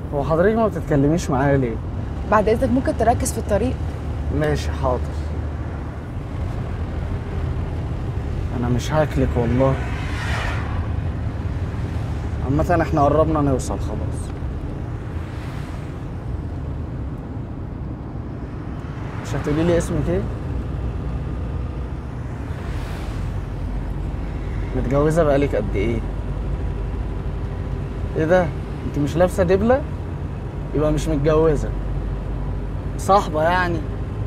هو حضرتك ما بتتكلميش معايا ليه بعد اذنك ممكن تركز في الطريق ماشي حاضر انا مش هاكلك والله عامة احنا قربنا نوصل خلاص مش هتقولي لي اسمك ايه متجوزة بقالك قد ايه ايه ده انت مش لابسة دبلة يبقى مش متجوزة صاحبة يعني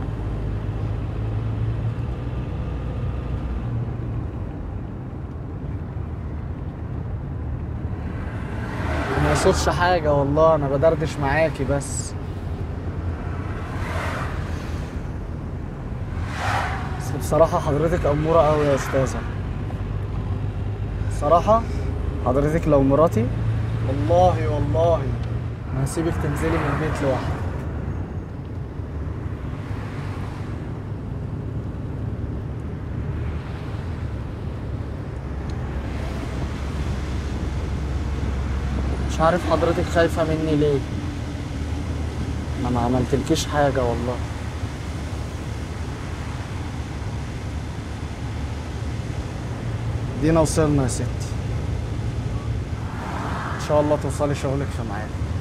ما يصيرش حاجة والله أنا بدردش معاكي بس بس بصراحة حضرتك أمورة أوي يا أستاذة صراحة حضرتك لو مراتي والله والله ما هسيبك تنزلي من البيت لوحدك مش عارف حضرتك خايفة مني ليه انا ما عملتلكيش حاجة والله دينا وصلنا يا ستي ان شاء الله توصلي شغلك في ميعادك